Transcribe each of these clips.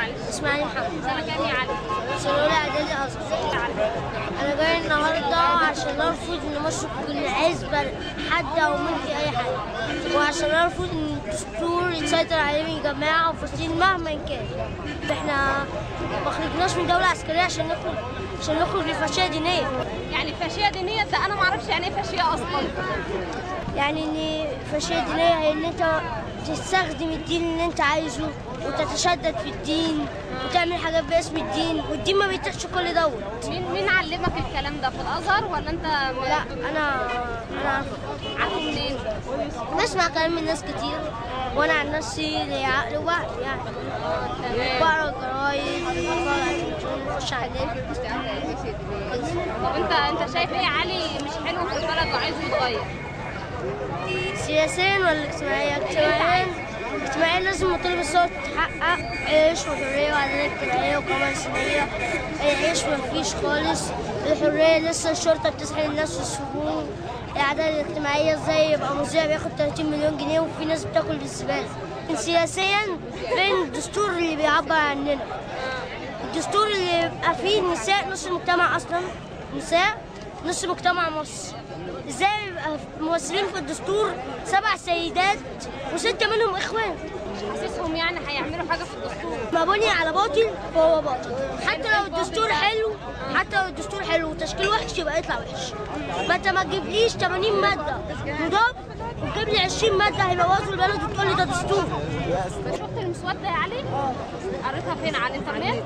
معلش اسماعيل محمد سنه كام يا علي سنة أولى إعدادي أصغر أنا جاي النهاردة عشان أرفض إن مصر تكون عزبة حد أو ملك أي حد وعشان أرفض إن الدستور يتسيطر عليه من جماعة وفلسطين مهما كان إحنا ما خرجناش من دولة عسكرية عشان نخرج عشان نخرج لفاشية دينية يعني فاشيه دينيه ده انا ما اعرفش يعني ايه فاشيه اصلا يعني إن فاشية دينية هي إن أنت تستخدم الدين اللي أنت عايزه وتتشدد في الدين وتعمل حاجات باسم الدين والدين ما بيتقش كل دوت مين مين علمك الكلام ده في الازهر ولا انت لا انا انا عارفه عارفه منين بسمع كلام من ناس كتير وانا عن نفسي لي عقل ووعي يعني تمام بقرا الجرايد بتفرج على التلفزيون بخش على النت طب انت انت شايف ايه علي مش حلو في البلد وعايزه يتغير سياسيا ولا اجتماعيا؟ اجتماعيا اجتماعيا لازم مطالب الصوت تحقق عيش وحرية وعدالة اجتماعية وقوة إنسانية العيش مفيش خالص الحرية لسه الشرطة بتسحل الناس في السجون العدالة الاجتماعية ازاي يبقى مذيع بياخد 30 مليون جنيه وفي ناس بتاكل بالزبالة سياسيا فين الدستور اللي بيعبر عننا الدستور اللي يبقى فيه نساء نص المجتمع اصلا نساء نص مجتمع مصر ازاي يبقى ممثلين في الدستور سبع سيدات وستة منهم اخوان حاسسهم يعني هيعملوا حاجه في الدستور ما بني على باطل فهو باطل حتى لو الدستور حلو حتى لو الدستور حلو وتشكيل وحش يبقى يطلع وحش ما انت ما تجيبليش 80 ماده مضاد وتجيب لي 20 ماده هيبوظوا البلد وتقول لي ده دستور شفت المسوده يا علي قريتها فين على الانترنت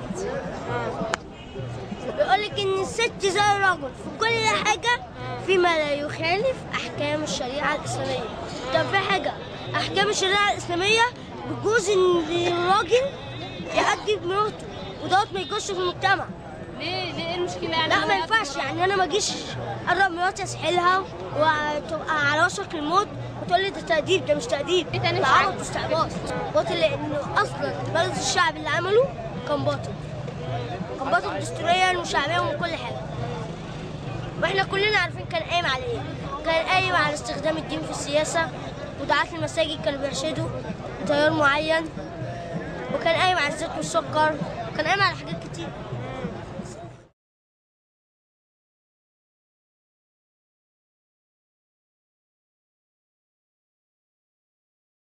بيقول لك ان الست زي الرجل في كل حاجه فيما لا يخالف احكام الشريعه الاسلاميه طب في حاجه احكام الشريعه الاسلاميه بتجوز ان الراجل يأدب مراته ودوت ما يجوزش في المجتمع ليه ليه ايه المشكله يعني لا هو ما يقدر- ينفعش يعني انا ما اجيش اقرب مراتي اسحلها وتبقى على وشك الموت وتقول لي ده تأديب ده مش تأديب إيه تاني ده مش عبط عاجبك؟ واستعباط باطل لانه اصلا مجلس الشعب اللي عمله كان باطل كان باطل دستوريا وشعبيا وكل حاجه واحنا كلنا عارفين كان قايم على ايه كان قايم على استخدام الدين في السياسه ودعاة المساجد كانوا بيرشدوا تيار معين وكان قايم على الزيت والسكر وكان قايم على حاجات كتير